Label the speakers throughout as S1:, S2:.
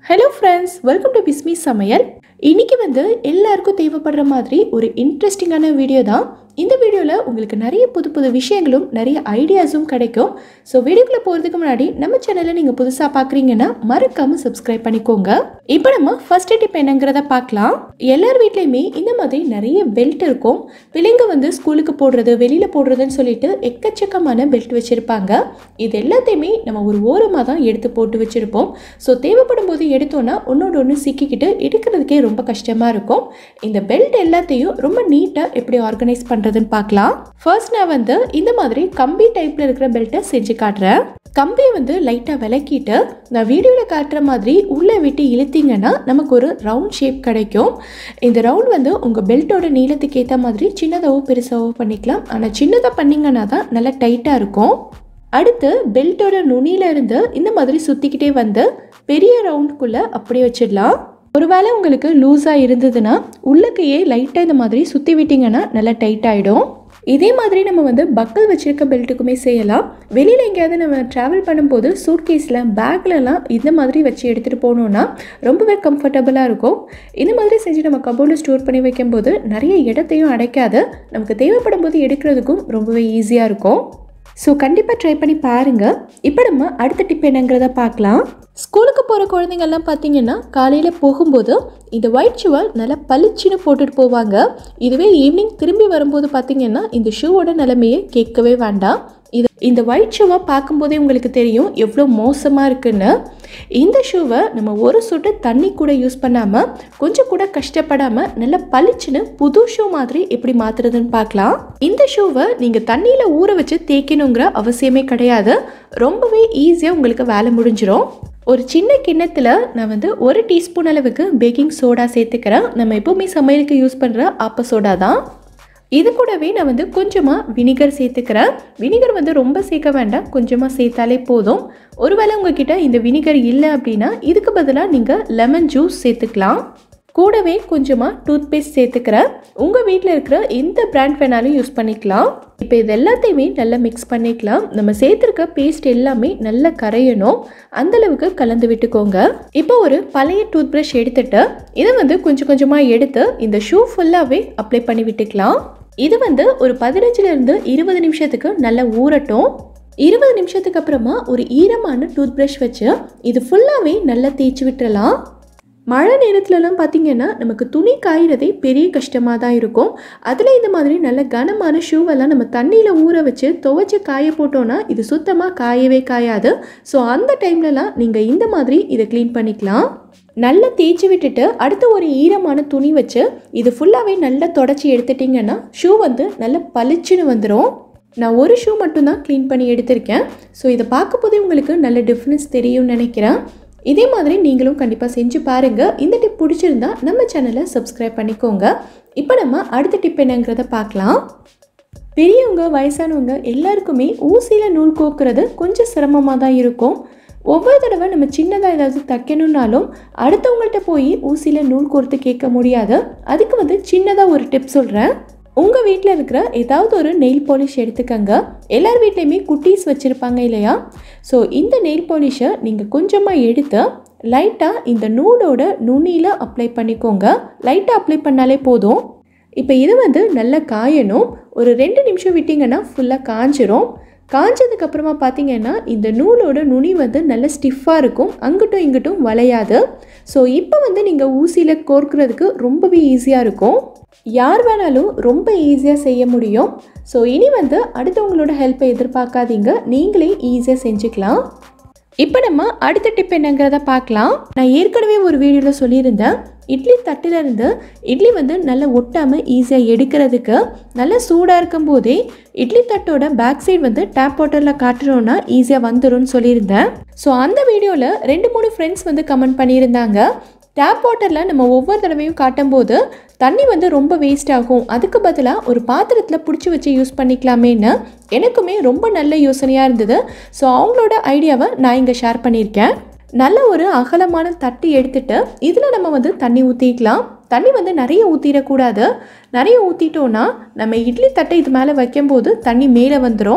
S1: hello friends welcome to Bismi சமையல் இன்னைக்கு வந்து எல்லாருக்கும் தேவைப்படுற மாதிரி ஒரு இன்ட்ரெஸ்டிங்கான வீடியோ தான் இந்த வீடியோவில் உங்களுக்கு நிறைய புது புது விஷயங்களும் நிறைய ஐடியாஸும் கிடைக்கும் ஸோ வீடியோக்குள்ளே போகிறதுக்கு முன்னாடி நம்ம சேனலை நீங்கள் புதுசாக பார்க்குறீங்கன்னா மறக்காமல் சப்ஸ்கிரைப் பண்ணிக்கோங்க இப்போ நம்ம ஃபர்ஸ்ட் டிப் என்னங்கிறத பார்க்கலாம் எல்லார் வீட்லேயுமே இந்த மாதிரி நிறைய பெல்ட் இருக்கும் பிள்ளைங்க வந்து ஸ்கூலுக்கு போடுறது வெளியில் போடுறதுன்னு சொல்லிட்டு எக்கச்சக்கமான பெல்ட் வச்சுருப்பாங்க இது எல்லாத்தையுமே நம்ம ஒரு ஓரமாக தான் எடுத்து போட்டு வச்சுருப்போம் ஸோ தேவைப்படும் போது எடுத்தோன்னா ஒன்றோட ஒன்று சிக்கிக்கிட்டு எடுக்கிறதுக்கே ரொம்ப கஷ்டமாக இருக்கும் இந்த பெல்ட் எல்லாத்தையும் ரொம்ப நீட்டாக எப்படி ஆர்கனைஸ் பண்ணுறதுன்னு பார்க்கலாம் ஃபர்ஸ்ட் நான் வந்து இந்த மாதிரி கம்பி டைப்பில் இருக்கிற பெல்ட்டை செஞ்சு காட்டுறேன் கம்பியை வந்து லைட்டாக விளக்கிட்டு நான் வீடியோவில் காட்டுற மாதிரி உள்ளே விட்டு இழுத்தீங்கன்னா நமக்கு ஒரு ரவுண்ட் ஷேப் கிடைக்கும் இந்த ரவுண்ட் வந்து உங்கள் பெல்ட்டோட நீளத்துக்கு ஏற்ற மாதிரி சின்னதாகவோ பெருசாகவோ பண்ணிக்கலாம் ஆனால் சின்னதாக பண்ணிங்கன்னா தான் நல்லா டைட்டாக இருக்கும் அடுத்து பெல்ட்டோட நுனியில இருந்து இந்த மாதிரி சுற்றிக்கிட்டே வந்து பெரிய ரவுண்டுக்குள்ளே அப்படியே வச்சிடலாம் ஒருவேளை உங்களுக்கு லூஸாக இருந்ததுன்னா உள்ளக்கையே லைட்டாக இந்த மாதிரி சுற்றி விட்டிங்கன்னா நல்லா டைட் ஆகிடும் இதே மாதிரி நம்ம வந்து பக்கல் வச்சிருக்க பெல்ட்டுக்குமே செய்யலாம் வெளியில் எங்கேயாவது நம்ம ட்ராவல் பண்ணும்போது சூட்கேஸில் பேக்லலாம் இந்த மாதிரி வச்சு எடுத்துகிட்டு போனோம்னா ரொம்பவே கம்ஃபர்டபுளாக இருக்கும் இந்த மாதிரி செஞ்சு நம்ம கபோர்டில் ஸ்டோர் பண்ணி வைக்கும்போது நிறைய இடத்தையும் அடைக்காது நமக்கு தேவைப்படும் போது எடுக்கிறதுக்கும் ரொம்பவே ஈஸியாக இருக்கும் ஸோ கண்டிப்பாக ட்ரை பண்ணி பாருங்கள் இப்போ நம்ம அடுத்த டிப் என்னங்கிறத பார்க்கலாம் ஸ்கூலுக்கு போகிற குழந்தைங்கள்லாம் பார்த்தீங்கன்னா காலையில் போகும்போது இந்த ஒயிட் ஷூவை நல்லா பளிச்சுன்னு போட்டுட்டு போவாங்க இதுவே ஈவினிங் திரும்பி வரும்போது பார்த்தீங்கன்னா இந்த ஷூவோட நிலைமையை கேட்கவே வேண்டாம் இது இந்த ஒயிட் ஷூவை பார்க்கும்போதே உங்களுக்கு தெரியும் எவ்வளோ மோசமாக இருக்குன்னு இந்த ஷூவை நம்ம ஒரு சொட்டு தண்ணி கூட யூஸ் பண்ணாமல் கொஞ்சம் கூட கஷ்டப்படாமல் நல்லா பளிச்சுன்னு புது ஷூ மாதிரி எப்படி மாற்றுறதுன்னு பார்க்கலாம் இந்த ஷூவை நீங்கள் தண்ணியில் ஊற வச்சு தேய்க்கணுங்கிற அவசியமே கிடையாது ரொம்பவே ஈஸியாக உங்களுக்கு வேலை முடிஞ்சிடும் ஒரு சின்ன கிண்ணத்தில் நான் வந்து ஒரு டீஸ்பூன் அளவுக்கு பேக்கிங் சோடா சேர்த்துக்கிறேன் நம்ம எப்போவுமே சமையலுக்கு யூஸ் பண்ணுற ஆப்ப சோடா தான் இது கூடவே நான் வந்து கொஞ்சமாக வினிகர் சேர்த்துக்கிறேன் வினிகர் வந்து ரொம்ப சேர்க்க வேண்டாம் கொஞ்சமாக சேர்த்தாலே போதும் ஒருவேளை உங்ககிட்ட இந்த வினிகர் இல்லை அப்படின்னா இதுக்கு பதிலாக நீங்கள் லெமன் ஜூஸ் சேர்த்துக்கலாம் கூடவே கொஞ்சமாக டூத் பேஸ்ட் சேர்த்துக்கிறேன் உங்கள் வீட்டில் இருக்கிற எந்த பிராண்ட் வேணாலும் யூஸ் பண்ணிக்கலாம் இப்போ இது எல்லாத்தையுமே நல்லா மிக்ஸ் பண்ணிக்கலாம் நம்ம சேர்த்துருக்க பேஸ்ட் எல்லாமே நல்லா கரையணும் அந்தளவுக்கு கலந்து விட்டுக்கோங்க இப்போ ஒரு பழைய டூத் ப்ரஷ் எடுத்துட்டு இதை வந்து கொஞ்சம் கொஞ்சமாக எடுத்து இந்த ஷூ ஃபுல்லாகவே அப்ளை பண்ணி விட்டுக்கலாம் இது வந்து ஒரு பதினஞ்சுலேருந்து இருபது நிமிஷத்துக்கு நல்லா ஊறட்டும் இருபது நிமிஷத்துக்கு அப்புறமா ஒரு ஈரமான டூத் ப்ரஷ் வச்சு இது ஃபுல்லாகவே நல்லா தேய்ச்சி விட்டுறலாம் மழை நேரத்துலலாம் பார்த்திங்கன்னா நமக்கு துணி காய்கிறதே பெரிய கஷ்டமாக தான் இருக்கும் அதில் இந்த மாதிரி நல்ல கனமான ஷூவெல்லாம் நம்ம தண்ணியில் ஊற வச்சு துவைச்சி காய போட்டோன்னா இது சுத்தமாக காயவே காயாது ஸோ அந்த டைம்லலாம் நீங்கள் இந்த மாதிரி இதை க்ளீன் பண்ணிக்கலாம் நல்லா தேய்ச்சி விட்டுட்டு அடுத்து ஒரு ஈரமான துணி வச்சு இது ஃபுல்லாகவே நல்லா தொடச்சி எடுத்துட்டிங்கன்னா ஷூ வந்து நல்லா பளிச்சுன்னு வந்துடும் நான் ஒரு ஷூ மட்டும்தான் க்ளீன் பண்ணி எடுத்திருக்கேன் ஸோ இதை பார்க்கும்போதே உங்களுக்கு நல்ல டிஃப்ரென்ஸ் தெரியும்னு நினைக்கிறேன் இதே மாதிரி நீங்களும் கண்டிப்பாக செஞ்சு பாருங்கள் இந்த டிப் பிடிச்சிருந்தா நம்ம சேனலை சப்ஸ்கிரைப் பண்ணிக்கோங்க இப்போ நம்ம அடுத்த டிப் என்னங்கிறத பார்க்கலாம் பெரியவங்க வயசானவங்க எல்லாருக்குமே ஊசியில் நூல் கோக்குறது கொஞ்சம் சிரமமாக தான் இருக்கும் ஒவ்வொரு தடவை நம்ம சின்னதாக ஏதாவது தைக்கணுன்னாலும் அடுத்தவங்கள்ட்ட போய் ஊசியில் நூல் கோர்த்து கேட்க முடியாது அதுக்கு வந்து சின்னதாக ஒரு டிப் சொல்கிறேன் உங்கள் வீட்டில் இருக்கிற ஏதாவது ஒரு நெயில் பாலிஷ் எடுத்துக்கங்க எல்லார் வீட்லேயுமே குட்டீஸ் வச்சுருப்பாங்க இல்லையா ஸோ இந்த நெயில் பாலிஷை நீங்கள் கொஞ்சமாக எடுத்து லைட்டாக இந்த நூலோட நுனியில் அப்ளை பண்ணிக்கோங்க லைட்டாக அப்ளை பண்ணாலே போதும் இப்போ இது வந்து நல்லா காயணும் ஒரு ரெண்டு நிமிஷம் விட்டிங்கன்னா ஃபுல்லாக காஞ்சிரும் காஞ்சதுக்கு அப்புறமா பார்த்தீங்கன்னா இந்த நூலோட நுனி வந்து நல்ல ஸ்டிஃபாக இருக்கும் அங்கிட்டும் இங்கிட்டும் வளையாது ஸோ இப்போ வந்து நீங்கள் ஊசியில் கோர்க்கிறதுக்கு ரொம்பவே ஈஸியாக இருக்கும் யார் வேணாலும் ரொம்ப ஈஸியாக செய்ய முடியும் ஸோ இனி வந்து அடுத்தவங்களோட ஹெல்ப்பை எதிர்பார்க்காதீங்க நீங்களே ஈஸியாக செஞ்சுக்கலாம் இப்போ நம்ம அடுத்த டிப் என்னங்கிறத பார்க்கலாம் நான் ஏற்கனவே ஒரு வீடியோவில் சொல்லியிருந்தேன் இட்லி தட்டிலிருந்து இட்லி வந்து நல்லா ஒட்டாமல் ஈஸியாக எடுக்கிறதுக்கு நல்லா சூடாக இருக்கும் போதே இட்லி தட்டோட பேக் சைடு வந்து டேப் வாட்டரில் காட்டுறோன்னா ஈஸியாக வந்துடும்னு சொல்லியிருந்தேன் ஸோ அந்த வீடியோவில் ரெண்டு மூணு ஃப்ரெண்ட்ஸ் வந்து கமெண்ட் பண்ணியிருந்தாங்க டேப் வாட்டரில் நம்ம ஒவ்வொரு தடவையும் காட்டும்போது தண்ணி வந்து ரொம்ப வேஸ்ட் ஆகும் அதுக்கு பதிலாக ஒரு பாத்திரத்தில் பிடிச்சி வச்சு யூஸ் பண்ணிக்கலாமேன்னு எனக்குமே ரொம்ப நல்ல யோசனையாக இருந்தது ஸோ அவங்களோட ஐடியாவை நான் இங்கே ஷேர் பண்ணியிருக்கேன் நல்ல ஒரு அகலமான தட்டு எடுத்துட்டு இதில் நம்ம வந்து தண்ணி ஊற்றிக்கலாம் தண்ணி வந்து நிறைய ஊற்றிடக்கூடாது நிறைய ஊற்றிட்டோன்னா நம்ம இட்லி தட்டை இது மேலே வைக்கும்போது தண்ணி மேலே வந்துடும்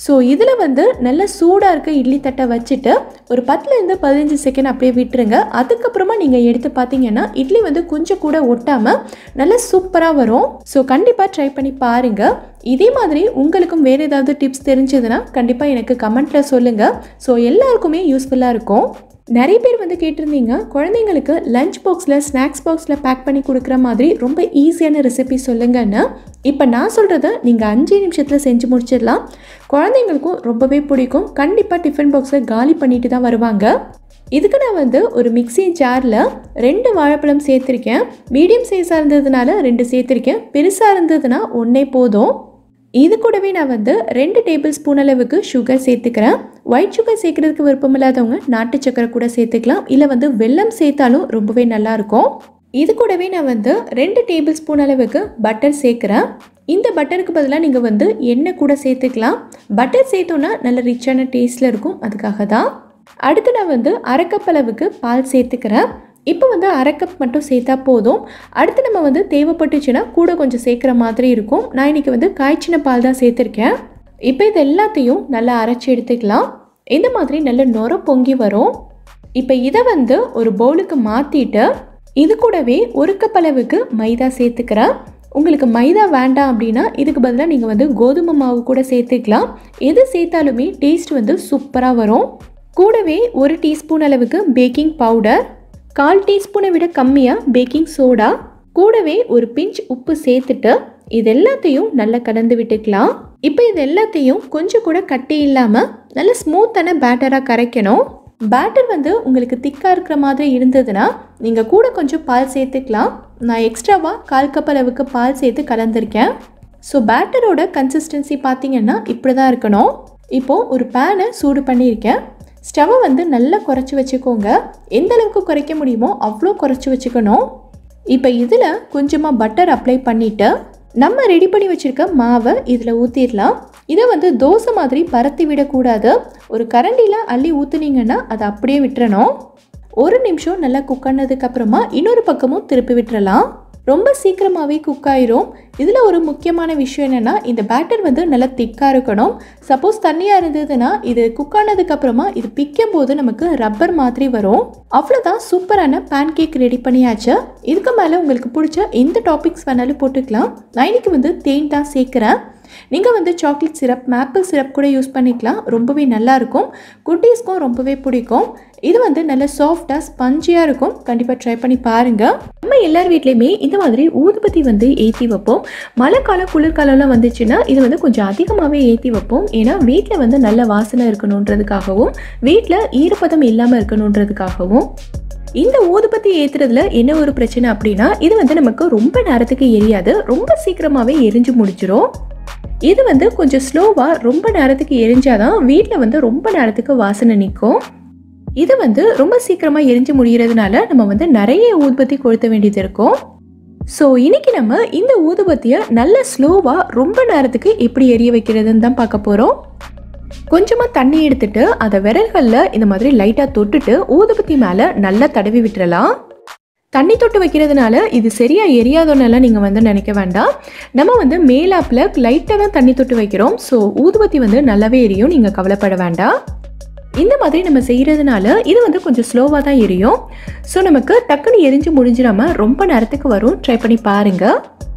S1: ஸோ இதில் வந்து நல்ல சூடாக இருக்க இட்லி தட்டை வச்சுட்டு ஒரு பத்துலேருந்து பதினஞ்சு செகண்ட் அப்படியே விட்டுருங்க அதுக்கப்புறமா நீங்கள் எடுத்து பார்த்தீங்கன்னா இட்லி வந்து கொஞ்சம் கூட ஒட்டாமல் நல்லா சூப்பராக வரும் ஸோ கண்டிப்பாக ட்ரை பண்ணி பாருங்கள் இதே மாதிரி உங்களுக்கும் வேறு ஏதாவது டிப்ஸ் தெரிஞ்சதுன்னா கண்டிப்பாக எனக்கு கமெண்ட்டில் சொல்லுங்கள் ஸோ எல்லாருக்குமே யூஸ்ஃபுல்லாக இருக்கும் நிறைய பேர் வந்து கேட்டிருந்தீங்க குழந்தைங்களுக்கு லஞ்ச் பாக்ஸில் ஸ்நாக்ஸ் பாக்ஸில் பேக் பண்ணி கொடுக்குற மாதிரி ரொம்ப ஈஸியான ரெசிபி சொல்லுங்கன்னு இப்போ நான் சொல்கிறத நீங்கள் அஞ்சு நிமிஷத்தில் செஞ்சு முடிச்சிடலாம் குழந்தைங்களுக்கும் ரொம்பவே பிடிக்கும் கண்டிப்பாக டிஃபன் பாக்ஸை காலி பண்ணிட்டு தான் வருவாங்க இதுக்கு நான் வந்து ஒரு மிக்ஸி ஜாரில் ரெண்டு வாழைப்பழம் சேர்த்துருக்கேன் மீடியம் சைஸாக இருந்ததுனால ரெண்டு சேர்த்துருக்கேன் பெருசாக இருந்ததுன்னா ஒன்றே போதும் இது கூடவே நான் வந்து ரெண்டு டேபிள் ஸ்பூன் அளவுக்கு சுகர் சேர்த்துக்கிறேன் ஒயிட் சுகர் சேர்க்குறதுக்கு விருப்பம் இல்லாதவங்க நாட்டு சக்கரை கூட சேர்த்துக்கலாம் இல்லை வந்து வெல்லம் சேர்த்தாலும் ரொம்பவே நல்லாயிருக்கும் இது கூடவே நான் வந்து ரெண்டு டேபிள் ஸ்பூன் அளவுக்கு பட்டர் சேர்க்குறேன் இந்த பட்டருக்கு பதிலாக நீங்கள் வந்து எண்ணெய் கூட சேர்த்துக்கலாம் பட்டர் சேர்த்தோன்னா நல்ல ரிச்சான டேஸ்ட்டில் இருக்கும் அதுக்காக தான் அடுத்து நான் வந்து அரை கப் அளவுக்கு பால் சேர்த்துக்கிறேன் இப்போ வந்து அரை கப் மட்டும் சேர்த்தா போதும் அடுத்து நம்ம வந்து தேவைப்பட்டுச்சுன்னா கூட கொஞ்சம் சேர்க்குற மாதிரி இருக்கும் நான் இன்றைக்கி வந்து காய்ச்சின பால் தான் சேர்த்துருக்கேன் இப்போ இது எல்லாத்தையும் நல்லா அரைச்சி எடுத்துக்கலாம் இந்த மாதிரி நல்ல நுர பொங்கி வரும் இப்போ இதை வந்து ஒரு பவுலுக்கு மாற்றிட்டு இது கூடவே ஒரு கப் அளவுக்கு மைதா சேர்த்துக்கிறேன் உங்களுக்கு மைதா வேண்டாம் அப்படின்னா இதுக்கு பதிலாக நீங்கள் வந்து கோதுமை மாவு கூட சேர்த்துக்கலாம் எது சேர்த்தாலுமே டேஸ்ட் வந்து சூப்பராக வரும் கூடவே ஒரு டீஸ்பூன் அளவுக்கு பேக்கிங் பவுடர் கால் டீஸ்பூனை விட கம்மியாக பேக்கிங் சோடா கூடவே ஒரு பிஞ்ச் உப்பு சேர்த்துட்டு இது எல்லாத்தையும் நல்லா கலந்து விட்டுக்கலாம் இப்போ இது எல்லாத்தையும் கொஞ்சம் கூட கட்டி இல்லாமல் நல்ல ஸ்மூத்தான பேட்டராக கரைக்கணும் பேட்டர் வந்து உங்களுக்கு திக்காக இருக்கிற மாதிரி இருந்ததுன்னா நீங்கள் கூட கொஞ்சம் பால் சேர்த்துக்கலாம் நான் எக்ஸ்ட்ராவாக கால் கப் அளவுக்கு பால் சேர்த்து கலந்துருக்கேன் ஸோ பேட்டரோட கன்சிஸ்டன்சி பார்த்தீங்கன்னா இப்படி தான் இருக்கணும் இப்போது ஒரு பேனை சூடு பண்ணியிருக்கேன் ஸ்டவ்வை வந்து நல்லா குறைச்சி வச்சுக்கோங்க எந்த அளவுக்கு குறைக்க முடியுமோ அவ்வளோ குறைச்சி வச்சுக்கணும் இப்போ இதில் கொஞ்சமாக பட்டர் அப்ளை பண்ணிவிட்டு நம்ம ரெடி பண்ணி வச்சுருக்க மாவை இதில் ஊற்றிடலாம் இதை வந்து தோசை மாதிரி பரத்தி விடக்கூடாது ஒரு கரண்டியில் அள்ளி ஊற்றுனீங்கன்னா அதை அப்படியே விட்டுறணும் ஒரு நிமிஷம் நல்லா குக் ஆனதுக்கப்புறமா இன்னொரு பக்கமும் திருப்பி விட்டுறலாம் ரொம்ப சீக்கிரமாகவே குக் ஆயிரும் இதில் ஒரு முக்கியமான விஷயம் என்னென்னா இந்த பேட்டர் வந்து நல்லா திக்காக இருக்கணும் சப்போஸ் தண்ணியாக இருந்ததுன்னா இது குக் ஆனதுக்கப்புறமா இது பிக்கும் போது நமக்கு ரப்பர் மாதிரி வரும் அவ்வளோதான் சூப்பரான பேன் கேக் ரெடி பண்ணியாச்சு இதுக்கு மேலே உங்களுக்கு பிடிச்ச எந்த டாபிக்ஸ் வேணாலும் போட்டுக்கலாம் நான் இன்னைக்கு வந்து தேன் தான் சேர்க்குறேன் நீங்கள் வந்து சாக்லேட் சிரப் மேப்பிள் சிரப் கூட யூஸ் பண்ணிக்கலாம் ரொம்பவே நல்லாயிருக்கும் குட்டீஸ்க்கும் ரொம்பவே பிடிக்கும் இது வந்து நல்ல சாஃப்டாக ஸ்பஞ்சியாக இருக்கும் கண்டிப்பாக ட்ரை பண்ணி பாருங்கள் நம்ம எல்லார் வீட்லேயுமே இந்த மாதிரி ஊதுபத்தி வந்து ஏற்றி வைப்போம் மழை காலம் குளிர்காலம்லாம் வந்துச்சுன்னா இது வந்து கொஞ்சம் அதிகமாகவே ஏற்றி வைப்போம் ஏன்னா வீட்டில் வந்து நல்ல வாசனை இருக்கணுன்றதுக்காகவும் வீட்டில் ஈரப்பதம் இல்லாமல் இருக்கணுன்றதுக்காகவும் இந்த ஊதுபத்தி ஏற்றுறதுல என்ன ஒரு பிரச்சனை அப்படின்னா இது வந்து நமக்கு ரொம்ப நேரத்துக்கு எரியாது ரொம்ப சீக்கிரமாகவே எரிஞ்சு முடிச்சிடும் இது வந்து கொஞ்சம் ஸ்லோவாக ரொம்ப நேரத்துக்கு எரிஞ்சாதான் வீட்டில் வந்து ரொம்ப நேரத்துக்கு வாசனை நிற்கும் இது வந்து ரொம்ப சீக்கிரமாக எரிஞ்சு முடிகிறதுனால நம்ம வந்து நிறைய ஊதுபத்தி கொளுத்த வேண்டியது இருக்கும் ஸோ இன்னைக்கு நம்ம இந்த ஊதுபத்தியை நல்ல ஸ்லோவாக ரொம்ப நேரத்துக்கு எப்படி எரிய வைக்கிறதுன்னு தான் பார்க்க போகிறோம் கொஞ்சமாக தண்ணி எடுத்துட்டு அதை விரல்களில் இந்த மாதிரி லைட்டாக தொட்டுட்டு ஊதுபத்தி மேலே நல்லா தடவி விட்டுறலாம் தண்ணி தொட்டு வைக்கிறதுனால இது சரியாக எரியாதோன்னெல்லாம் நீங்கள் வந்து நினைக்க வேண்டாம் நம்ம வந்து மேலாப்பில் லைட்டாக தான் தண்ணி தொட்டு வைக்கிறோம் ஸோ ஊதுபத்தி வந்து நல்லாவே எரியும் நீங்கள் கவலைப்பட வேண்டாம் இந்த மாதிரி நம்ம செய்கிறதுனால இது வந்து கொஞ்சம் ஸ்லோவாக தான் எரியும் ஸோ நமக்கு டக்குன்னு எரிஞ்சு முடிஞ்சிடாம ரொம்ப நேரத்துக்கு வரும் ட்ரை பண்ணி பாருங்கள்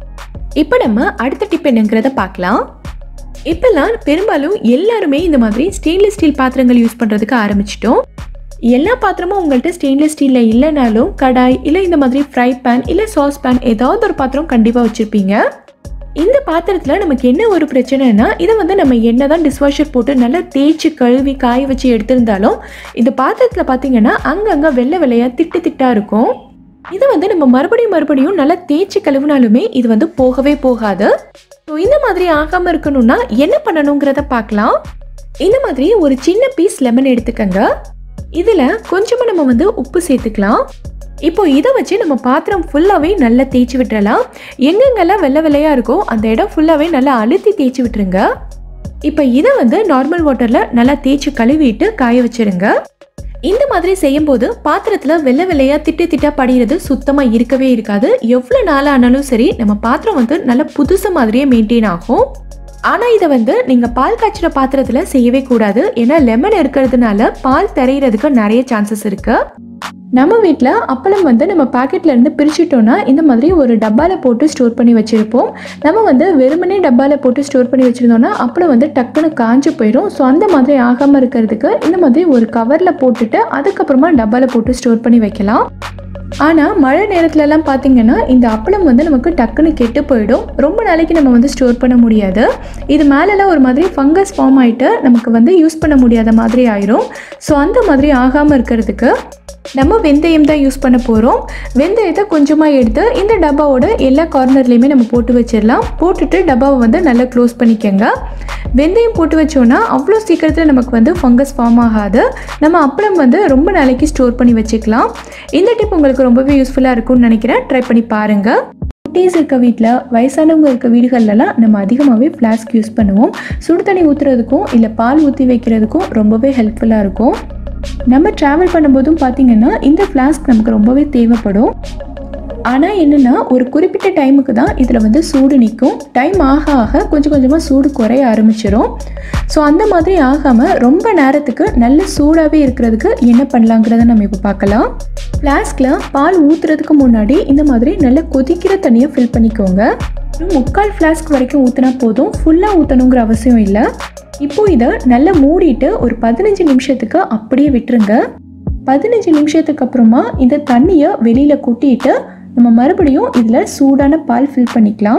S1: இப்போ நம்ம அடுத்த டிப் என்னங்கிறத பார்க்கலாம் இப்போல்லாம் பெரும்பாலும் எல்லாருமே இந்த மாதிரி ஸ்டெயின்லெஸ் ஸ்டீல் பாத்திரங்கள் யூஸ் பண்ணுறதுக்கு ஆரம்பிச்சிட்டோம் எல்லா பாத்திரமும் உங்கள்கிட்ட ஸ்டெயின்லெஸ் ஸ்டீலில் இல்லைனாலும் கடாய் இல்லை இந்த மாதிரி ஃப்ரை பேன் இல்லை சாஸ் பேன் ஏதாவது ஒரு பாத்திரம் கண்டிப்பாக வச்சுருப்பீங்க இந்த பாத்திரத்தில் நமக்கு என்ன ஒரு பிரச்சனைனா இதை வந்து நம்ம என்ன தான் டிஷ்வாஷர் போட்டு நல்லா தேய்ச்சி கழுவி காய வச்சு எடுத்திருந்தாலும் இந்த பாத்திரத்தில் பார்த்தீங்கன்னா அங்கங்கே வெள்ளை வெள்ளையாக திட்டு திட்டாக இருக்கும் இது வந்து நம்ம மறுபடியும் மறுபடியும் நல்லா தேய்ச்சி கழுவினாலுமே இது வந்து போகவே போகாது ஸோ இந்த மாதிரி ஆகாமல் இருக்கணும்னா என்ன பண்ணணுங்கிறத பார்க்கலாம் இந்த மாதிரி ஒரு சின்ன பீஸ் லெமன் எடுத்துக்கங்க இதில் கொஞ்சமாக நம்ம வந்து உப்பு சேர்த்துக்கலாம் இப்போ இதை வச்சு நம்ம பாத்திரம் ஃபுல்லாகவே நல்லா தேய்ச்சி விட்டுறலாம் எங்கெங்கெல்லாம் வெள்ளை வெள்ளையாக இருக்கோ அந்த இடம் ஃபுல்லாகவே நல்லா அழுத்தி தேய்ச்சி விட்டுருங்க இப்போ இதை வந்து நார்மல் வாட்டரில் நல்லா தேய்ச்சி கழுவிட்டு காய வச்சிருங்க இந்த மாதிரி செய்யும்போது பாத்திரத்தில் வெள்ளை வெள்ளையாக திட்டு திட்டா படிகிறது சுத்தமாக இருக்கவே இருக்காது எவ்வளோ நாள் ஆனாலும் சரி நம்ம பாத்திரம் வந்து நல்ல புதுசு மாதிரியே மெயின்டைன் ஆகும் ஆனால் இதை வந்து நீங்கள் பால் காய்ச்சிற பாத்திரத்தில் செய்யவே கூடாது ஏன்னா லெமன் இருக்கிறதுனால பால் தெரியறதுக்கு நிறைய சான்சஸ் இருக்குது நம்ம வீட்டில் அப்பளம் வந்து நம்ம பாக்கெட்ல இருந்து பிரிச்சுட்டோம்னா இந்த மாதிரி ஒரு டப்பாவில் போட்டு ஸ்டோர் பண்ணி வச்சுருப்போம் நம்ம வந்து வெறுமனே டப்பாவில் போட்டு ஸ்டோர் பண்ணி வச்சுருந்தோம்னா அப்பளம் வந்து டக்குன்னு காஞ்சு போயிடும் ஸோ அந்த மாதிரி ஆகாமல் இருக்கிறதுக்கு இந்த மாதிரி ஒரு கவரில் போட்டுட்டு அதுக்கப்புறமா டப்பாவில் போட்டு ஸ்டோர் பண்ணி வைக்கலாம் ஆனால் மழை நேரத்துலலாம் பார்த்தீங்கன்னா இந்த அப்பளம் வந்து நமக்கு டக்குன்னு கெட்டு போயிடும் ரொம்ப நாளைக்கு நம்ம வந்து ஸ்டோர் பண்ண முடியாது இது மேலெல்லாம் ஒரு மாதிரி ஃபங்கஸ் ஃபார்ம் ஆகிட்டு நமக்கு வந்து யூஸ் பண்ண முடியாத மாதிரி ஆயிரும் ஸோ அந்த மாதிரி ஆகாமல் இருக்கிறதுக்கு நம்ம வெந்தயம் தான் யூஸ் பண்ண போகிறோம் வெந்தயத்தை கொஞ்சமாக எடுத்து இந்த டப்பாவோட எல்லா கார்னர்லேயுமே நம்ம போட்டு வச்சிடலாம் போட்டுட்டு டப்பாவை வந்து நல்லா க்ளோஸ் பண்ணிக்கோங்க வெந்தயம் போட்டு வச்சோன்னா அவ்வளோ சீக்கிரத்தில் நமக்கு வந்து ஃபங்கஸ் ஃபார்ம் ஆகாது நம்ம அப்பளம் வந்து ரொம்ப நாளைக்கு ஸ்டோர் பண்ணி வச்சுக்கலாம் இந்த டிப் உங்களுக்கு ரொம்பவே யூஸ்ஃபுல்லாக இருக்கும்னு நினைக்கிறேன் ட்ரை பண்ணி பாருங்கள் குட்டீஸ் இருக்க வீட்டில் வயசானவங்க இருக்க வீடுகள்லாம் நம்ம அதிகமாகவே ஃப்ளாஸ்க் யூஸ் பண்ணுவோம் சுடு தண்ணி ஊற்றுறதுக்கும் இல்லை பால் ஊற்றி வைக்கிறதுக்கும் ரொம்பவே ஹெல்ப்ஃபுல்லாக இருக்கும் நம்ம ட்ராவல் பண்ணும்போதும் பார்த்தீங்கன்னா இந்த ஃப்ளாஸ்க் நமக்கு ரொம்பவே தேவைப்படும் ஆனால் என்னென்னா ஒரு குறிப்பிட்ட டைமுக்கு தான் இதில் வந்து சூடு நிற்கும் டைம் ஆக ஆக கொஞ்சம் கொஞ்சமாக சூடு குறைய ஆரம்பிச்சிடும் ஸோ அந்த மாதிரி ஆகாமல் ரொம்ப நேரத்துக்கு நல்ல சூடாகவே இருக்கிறதுக்கு என்ன பண்ணலாங்கிறத நம்ம இப்போ பார்க்கலாம் ஃப்ளாஸ்கில் பால் ஊற்றுறதுக்கு முன்னாடி இந்த மாதிரி நல்ல கொதிக்கிற தண்ணியை ஃபில் பண்ணிக்கோங்க ஒரு முக்கால் ஃப்ளாஸ்க் வரைக்கும் ஊற்றினா போதும் ஃபுல்லாக ஊற்றணுங்கிற அவசியம் இல்லை இப்போ இதை நல்லா மூடிட்டு ஒரு பதினஞ்சு நிமிஷத்துக்கு அப்படியே விட்டுருங்க பதினஞ்சு நிமிஷத்துக்கு அப்புறமா இந்த தண்ணியை வெளியில் கொட்டிட்டு நம்ம மறுபடியும் இதில் சூடான பால் ஃபில் பண்ணிக்கலாம்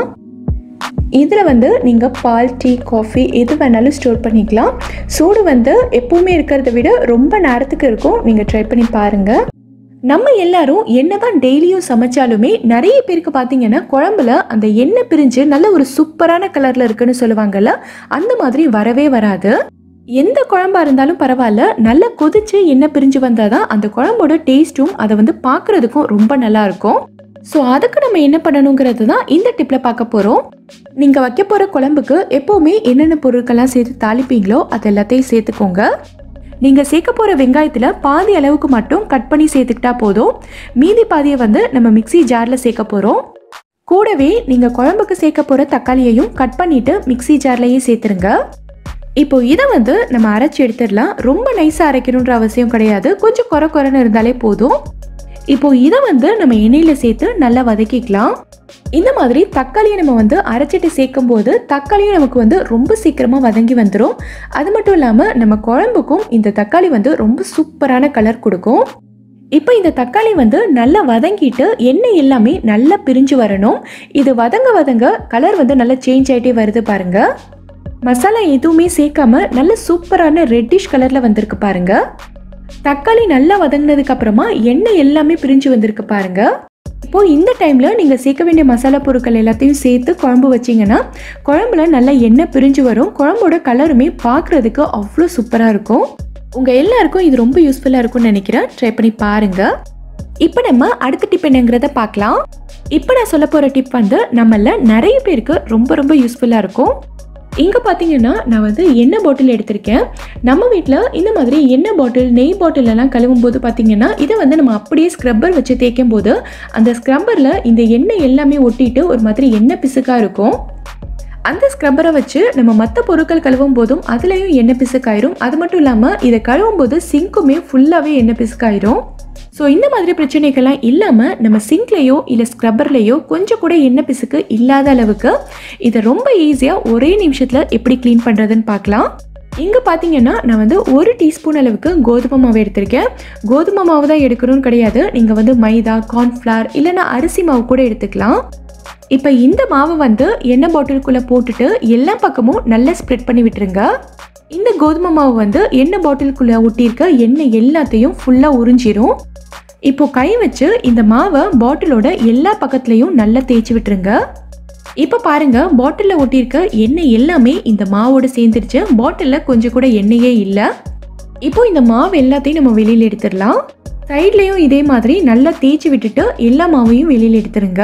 S1: இதில் வந்து நீங்கள் பால் டீ காஃபி எது வேணாலும் ஸ்டோர் பண்ணிக்கலாம் சூடு வந்து எப்பவுமே இருக்கிறத விட ரொம்ப நேரத்துக்கு இருக்கும் நீங்கள் ட்ரை பண்ணி பாருங்கள் நம்ம எல்லாரும் என்னதான் டெய்லியும் சமைச்சாலுமே நிறைய பேருக்கு பார்த்தீங்கன்னா குழம்புல அந்த எண்ணெய் பிரிஞ்சு நல்ல ஒரு சூப்பரான கலர்ல இருக்குன்னு சொல்லுவாங்கல்ல அந்த மாதிரி வரவே வராது எந்த குழம்பா இருந்தாலும் பரவாயில்ல நல்லா கொதிச்சு எண்ணெய் பிரிஞ்சு வந்தாதான் அந்த குழம்போட டேஸ்ட்டும் அதை வந்து பார்க்கறதுக்கும் ரொம்ப நல்லா இருக்கும் ஸோ அதுக்கு நம்ம என்ன பண்ணணுங்கிறது தான் இந்த டிப்பில் பார்க்க போகிறோம் நீங்கள் வைக்க போகிற குழம்புக்கு எப்போவுமே என்னென்ன பொருட்கள்லாம் சேர்த்து தாளிப்பீங்களோ அது எல்லாத்தையும் சேர்த்துக்கோங்க நீங்கள் சேர்க்க போகிற வெங்காயத்தில் பாதி அளவுக்கு மட்டும் கட் பண்ணி சேர்த்துக்கிட்டா போதும் மீதி பாதியை வந்து நம்ம மிக்ஸி ஜாரில் சேர்க்க போகிறோம் கூடவே நீங்கள் குழம்புக்கு சேர்க்க போகிற தக்காளியையும் கட் பண்ணிவிட்டு மிக்ஸி ஜார்லேயே சேர்த்துருங்க இப்போ இதை வந்து நம்ம அரைச்சி எடுத்துடலாம் ரொம்ப நைஸாக அரைக்கணுன்ற அவசியம் கிடையாது கொஞ்சம் குறை குறைன்னு இருந்தாலே போதும் இப்போ இதை வந்து நம்ம எண்ணெயில் சேர்த்து நல்லா வதக்கிக்கலாம் இந்த மாதிரி தக்காளியை நம்ம வந்து அரைச்சிட்டு சேர்க்கும் போது தக்காளியும் நமக்கு வந்து ரொம்ப சீக்கிரமாக வதங்கி வந்துடும் அது மட்டும் இல்லாமல் நம்ம குழம்புக்கும் இந்த தக்காளி வந்து ரொம்ப சூப்பரான கலர் கொடுக்கும் இப்போ இந்த தக்காளி வந்து நல்லா வதங்கிட்டு எண்ணெய் எல்லாமே நல்லா பிரிஞ்சு வரணும் இது வதங்க வதங்க கலர் வந்து நல்லா சேஞ்ச் ஆகிட்டே வருது பாருங்க மசாலா எதுவுமே சேர்க்காம நல்ல சூப்பரான ரெட்டிஷ் கலரில் வந்திருக்கு பாருங்க தக்காளி நல்லா வதங்கினதுக்கு அப்புறமா எண்ணெய் எல்லாமே பிரிஞ்சு வந்திருக்கு பாருங்க இப்போ இந்த டைம்ல நீங்க சேர்க்க வேண்டிய மசாலா பொருட்கள் எல்லாத்தையும் சேர்த்து குழம்பு வச்சீங்கன்னா குழம்புல நல்லா எண்ணெய் பிரிஞ்சு வரும் குழம்போட கலருமே பார்க்கறதுக்கு அவ்வளோ சூப்பராக இருக்கும் உங்க எல்லாருக்கும் இது ரொம்ப யூஸ்ஃபுல்லாக இருக்கும்னு நினைக்கிறேன் ட்ரை பண்ணி பாருங்க இப்போ நம்ம அடுத்த டிப் என்னங்கிறத பார்க்கலாம் இப்போ நான் சொல்ல போகிற டிப் வந்து நம்மள நிறைய பேருக்கு ரொம்ப ரொம்ப யூஸ்ஃபுல்லாக இருக்கும் இங்கே பார்த்தீங்கன்னா நான் வந்து எண்ணெய் பாட்டில் எடுத்திருக்கேன் நம்ம வீட்டில் இந்த மாதிரி எண்ணெய் பாட்டில் நெய் பாட்டில் எல்லாம் கழுவும் போது பார்த்தீங்கன்னா இதை வந்து நம்ம அப்படியே ஸ்க்ரப்பர் வச்சு தேய்க்கும் போது அந்த ஸ்க்ரப்பரில் இந்த எண்ணெய் எல்லாமே ஒட்டிட்டு ஒரு மாதிரி எண்ணெய் பிசுக்காக இருக்கும் அந்த ஸ்க்ரப்பரை வச்சு நம்ம மற்ற பொருட்கள் கழுவும் போதும் அதுலேயும் எண்ணெய் பிசுக்காயிரும் அது மட்டும் இல்லாமல் இதை கழுவும் போது சிங்க்குமே ஃபுல்லாகவே எண்ணெய் பிசுக்காயிரும் ஸோ இந்த மாதிரி பிரச்சனைகள்லாம் இல்லாமல் நம்ம சிங்க்லேயோ இல்லை ஸ்க்ரப்பர்லேயோ கொஞ்சம் கூட எண்ணெய் பிசுக்கு இல்லாத அளவுக்கு இதை ரொம்ப ஈஸியாக ஒரே நிமிஷத்தில் எப்படி க்ளீன் பண்ணுறதுன்னு பார்க்கலாம் இங்கே பார்த்தீங்கன்னா நான் வந்து ஒரு டீஸ்பூன் அளவுக்கு கோதுமை மாவு எடுத்திருக்கேன் கோதுமை மாவு தான் எடுக்கணும்னு கிடையாது நீங்கள் வந்து மைதா கார்ன்ஃப்ளவர் இல்லைன்னா அரிசி மாவு கூட எடுத்துக்கலாம் இப்போ இந்த மாவை வந்து எண்ணெய் பாட்டிலுக்குள்ளே போட்டுட்டு எல்லா பக்கமும் நல்லா ஸ்ப்ரெட் பண்ணி விட்டுருங்க இந்த கோதுமை மாவு வந்து எண்ணெய் பாட்டிலுக்குள்ளே ஒட்டியிருக்க எண்ணெய் எல்லாத்தையும் ஃபுல்லாக உறிஞ்சிரும் இப்போ கை வச்சு இந்த மாவை பாட்டிலோட எல்லா பக்கத்துலேயும் நல்லா தேய்ச்சி விட்டுருங்க இப்போ பாருங்க பாட்டிலில் ஒட்டியிருக்க எண்ணெய் எல்லாமே இந்த மாவோட சேர்ந்துருச்சு பாட்டிலில் கொஞ்சம் கூட எண்ணெயே இல்லை இப்போ இந்த மாவு எல்லாத்தையும் நம்ம வெளியில் எடுத்துடலாம் சைட்லேயும் இதே மாதிரி நல்லா தேய்ச்சி விட்டுட்டு எல்லா மாவையும் வெளியில் எடுத்துருங்க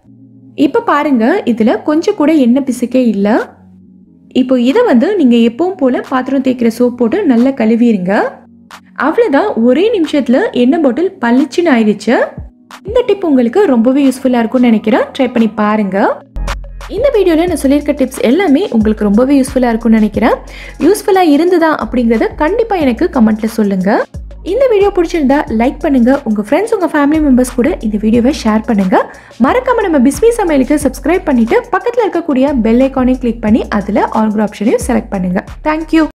S1: இப்போ பாருங்க இதில் கொஞ்சம் கூட எண்ணெய் பிசுக்கே இல்லை இப்போ இதை வந்து நீங்கள் எப்பவும் போல் பாத்திரம் தேய்க்கிற சோப் போட்டு நல்லா கழுவிடுங்க அவ்வளோதான் ஒரே நிமிஷத்தில் எண்ணெய் பாட்டில் பளிச்சுன்னு ஆயிடுச்சு இந்த டிப் உங்களுக்கு ரொம்பவே யூஸ்ஃபுல்லாக இருக்கும்னு நினைக்கிறேன் ட்ரை பண்ணி பாருங்க இந்த வீடியோவில் நான் சொல்லியிருக்க டிப்ஸ் எல்லாமே உங்களுக்கு ரொம்பவே யூஸ்ஃபுல்லாக இருக்கும்னு நினைக்கிறேன் யூஸ்ஃபுல்லாக இருந்ததா அப்படிங்கிறத கண்டிப்பாக எனக்கு கமெண்ட்டில் சொல்லுங்கள் இந்த வீடியோ பிடிச்சிருந்தா லைக் பண்ணுங்க உங்க ஃப்ரெண்ட்ஸ் உங்க ஃபேமிலி மெம்பர்ஸ் கூட இந்த வீடியோவை ஷேர் பண்ணுங்க மறக்காம நம்ம பிஸ்மி சமையலுக்கு சப்ஸ்கிரைப் பண்ணிட்டு பக்கத்தில் இருக்கக்கூடிய பெல் ஐக்கானையும் கிளிக் பண்ணி அதில் ஆல்கிற ஆப்ஷனையும் செலக்ட் பண்ணுங்க தேங்க்யூ